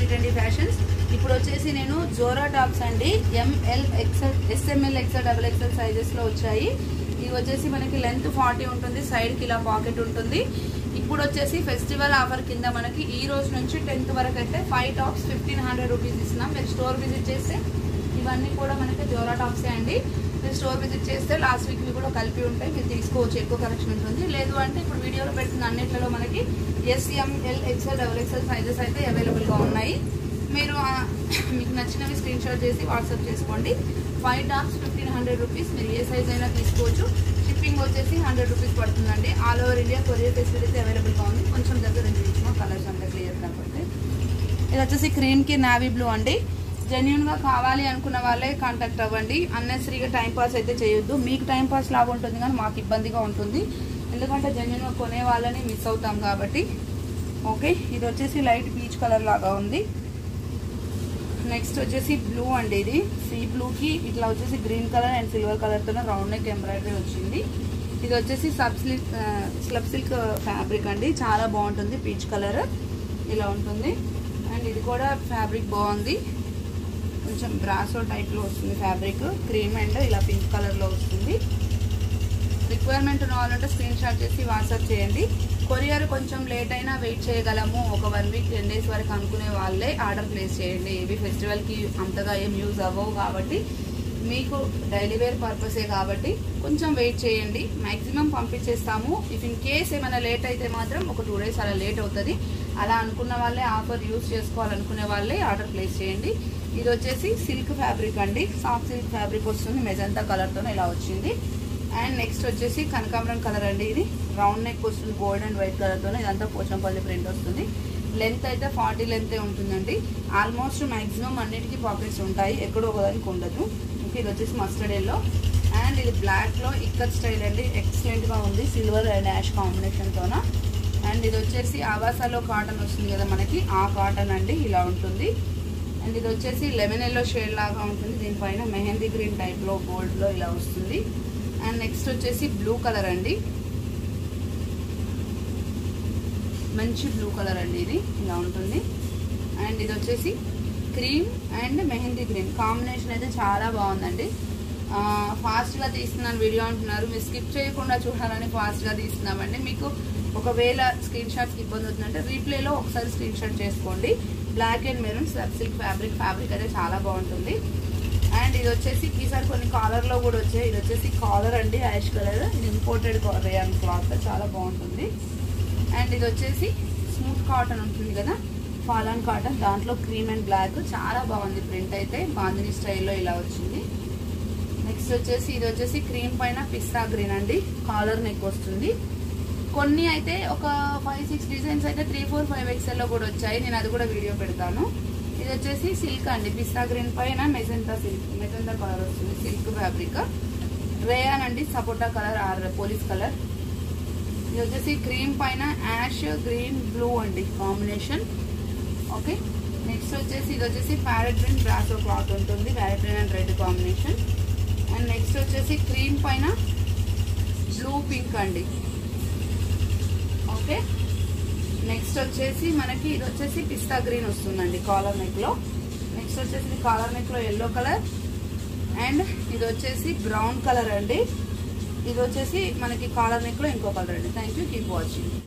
trendy fashions ఇప్పుడు వచ్చేసి నేను జోరా టాప్స్ అండి M L XL S M L XL double XL సైజెస్లో వచ్చాయి ఇవి వచ్చేసి మనకి లెంత్ ఫార్టీ ఉంటుంది సైడ్కి ఇలా పాకెట్ ఉంటుంది ఇప్పుడు వచ్చేసి ఫెస్టివల్ ఆఫర్ కింద మనకి ఈ రోజు నుంచి టెన్త్ వరకు అయితే five tops fifteen hundred rupees ఇస్తున్నాం మీరు స్టోర్ విజిట్ చేస్తే ఇవన్నీ కూడా మనకి జోరా టాప్సే అండి మీరు స్టోర్ విజిట్ చేస్తే లాస్ట్ వీక్ కూడా కలిపి ఉంటాయి మీరు తీసుకోవచ్చు ఎక్కువ కలెక్షన్ ఉంటుంది లేదు అంటే ఇప్పుడు వీడియోలో పెట్టిన అన్నిట్లలో మనకి S M L XL double XL sizes అయితే అవైలబుల్గా ఉన్నాయి మీరు ఆ, మీకు నచ్చినవి స్క్రీన్ షాట్ చేసి వాట్సాప్ చేసుకోండి five tops fifteen hundred rupees మీరు ఏ సైజ్ అయినా తీసుకోవచ్చు షిప్పింగ్ వచ్చేసి హండ్రెడ్ రూపీస్ పడుతుందండి all over India courier facility అవైలబుల్గా ఉంది కొంచెం దగ్గర నుంచి ఇచ్చిన కలర్స్ అంతా క్లియర్ కనపడతాయి ఇది వచ్చేసి క్రీమ్కి నావీ బ్లూ అండి జెన్యున్గా కావాలి అనుకున్న వాళ్ళే కాంటాక్ట్ అవ్వండి అన్నెసరీగా టైం పాస్ అయితే చేయొద్దు మీకు టైం పాస్ లాగా ఉంటుంది కానీ మాకు ఇబ్బందిగా ఉంటుంది ఎందుకంటే జెన్యున్గా కొనే వాళ్ళని మిస్ అవుతాం కాబట్టి ఓకే ఇది వచ్చేసి లైట్ పీచ్ కలర్ లాగా ఉంది నెక్స్ట్ వచ్చేసి బ్లూ అండి ఇది సీ బ్లూకి ఇట్లా వచ్చేసి గ్రీన్ కలర్ అండ్ సిల్వర్ కలర్తో రౌండ్ నెక్ ఎంబ్రాయిడరీ వచ్చింది ఇది వచ్చేసి sub silk slub silk fabric అండి చాలా బాగుంటుంది పీచ్ కలర్ ఇలా ఉంటుంది అండ్ ఇది కూడా ఫ్యాబ్రిక్ బాగుంది కొంచెం బ్రాసో టైప్లో వస్తుంది ఫ్యాబ్రిక్ క్రీమ్ అండ్ ఇలా పింక్ కలర్లో వస్తుంది రిక్వైర్మెంట్ ఉన్న వాళ్ళంటే స్క్రీన్ షాట్ చేసి వాట్సాప్ చేయండి కొరియర్ కొంచెం లేట్ అయినా వెయిట్ చేయగలము ఒక వన్ వీక్ టెన్ డేస్ వరకు అనుకునే వాళ్ళే ఆర్డర్ ప్లేస్ చేయండి ఇవి ఫెస్టివల్కి అంతగా ఏం యూజ్ అవ్వవు కాబట్టి మీకు డైలీ వేర్ పర్పసే కాబట్టి కొంచెం వెయిట్ చేయండి మ్యాక్సిమం పంపించేస్తాము ఇఫ్ ఇన్ కేస్ ఏమైనా లేట్ అయితే మాత్రం ఒక టూ డేస్ అలా లేట్ అవుతుంది అలా అనుకున్న వాళ్ళే ఆఫర్ యూజ్ చేసుకోవాలనుకునే వాళ్ళే ఆర్డర్ ప్లేస్ చేయండి ఇది వచ్చేసి సిల్క్ ఫ్యాబ్రిక్ అండి సాఫ్ట్ సిల్క్ ఫ్యాబ్రిక్ వస్తుంది మెజంతా కలర్తో ఇలా వచ్చింది అండ్ నెక్స్ట్ వచ్చేసి కనకాంబరం కలర్ అండి ఇది రౌండ్ నెక్ వస్తుంది గోల్డ్ అండ్ వైట్ కలర్తో ఇదంతా పోచంపల్లి ప్రింట్ వస్తుంది లెంత్ అయితే ఫార్టీ లెంతే ఉంటుందండి ఆల్మోస్ట్ మ్యాక్సిమం అన్నిటికీ పాకెట్స్ ఉంటాయి ఎక్కడో ఒకదానికి ఉండదు ఓకే ఇది వచ్చేసి మస్టర్డ్ ఎల్లో అండ్ ఇది బ్లాక్లో ఇక్కత్ స్టైల్ అండి ఎక్సలెంట్గా ఉంది సిల్వర్ అండ్ యాష్ కాంబినేషన్తోన అండ్ ఇది వచ్చేసి ఆవాసాలో కాటన్ వస్తుంది కదా మనకి ఆ కాటన్ అండి ఇలా ఉంటుంది అండ్ ఇది వచ్చేసి లెమన్ ఎల్లో షేడ్ లాగా ఉంటుంది దీనిపైన మెహందీ గ్రీన్ టైప్లో గోల్డ్లో ఇలా వస్తుంది అండ్ నెక్స్ట్ వచ్చేసి బ్లూ కలర్ అండి మంచి బ్లూ కలర్ అండి ఇది ఇలా ఉంటుంది అండ్ ఇది వచ్చేసి cream and mehndi green combination అయితే చాలా బాగుందండి ఆ, ఫాస్ట్గా తీస్తున్నాను వీడియో అంటున్నారు మీరు స్కిప్ చేయకుండా చూడాలని ఫాస్ట్గా తీస్తున్నామండి మీకు ఒకవేళ స్క్రీన్ షాట్స్కి ఇబ్బంది అవుతుందంటే రీప్లేలో ఒకసారి స్క్రీన్ షాట్ చేసుకోండి black and maroon slub silk fabric fabric అయితే చాలా బాగుంటుంది అండ్ ఇది వచ్చేసి ఈసారి కొన్ని కాలర్లో కూడా వచ్చాయి ఇది వచ్చేసి కాలర్ అండి యాష్ కలర్ ఇది ఇంపోర్టెడ్ రేయన్ క్లాత్ చాలా బాగుంటుంది అండ్ ఇది వచ్చేసి స్మూత్ కాటన్ ఉంటుంది కదా ఫాలాన్ కాటన్ దాంట్లో క్రీమ్ అండ్ బ్లాక్ చాలా బాగుంది ప్రింట్ అయితే బాందిని స్టైల్లో ఇలా వచ్చింది నెక్స్ట్ వచ్చేసి ఇది వచ్చేసి క్రీమ్ పైన పిస్తా గ్రీన్ అండి కాలర్ నెక్ వస్తుంది కొన్ని అయితే ఒక ఫైవ్ సిక్స్ డిజైన్స్ అయితే త్రీ ఫోర్ ఫైవ్ ఎక్స్ఎల్లో కూడా వచ్చాయి నేను అది కూడా వీడియో పెడతాను ఇది వచ్చేసి సిల్క్ అండి పిస్తా గ్రీన్ పైన మెజెంతా సిల్క్ మెజెంతా కలర్ వస్తుంది సిల్క్ ఫ్యాబ్రిక్ రేయాన్ అండి సపోటా కలర్ ఆర్ పోలీస్ కలర్ ఇది వచ్చేసి క్రీమ్ పైన యాష్ గ్రీన్ బ్లూ అండి కాంబినేషన్ ఓకే నెక్స్ట్ వచ్చేసి ఇది వచ్చేసి ప్యారెట్ గ్రీన్ బ్రాసో క్లాత్ ఉంటుంది parrot green and red combination and next వచ్చేసి క్రీమ్ పైన బ్లూ పింక్ అండి ఓకే నెక్స్ట్ వచ్చేసి మనకి ఇది వచ్చేసి పిస్తా గ్రీన్ వస్తుందండి కాలర్ నెక్లో నెక్స్ట్ వచ్చేసి కాలర్ నెక్లో ఎల్లో కలర్ అండ్ ఇది వచ్చేసి బ్రౌన్ కలర్ అండి ఇది వచ్చేసి మనకి కాలర్ నెక్లో ఇంకో కలర్ అండి థ్యాంక్ యూ కీప్ వాచింగ్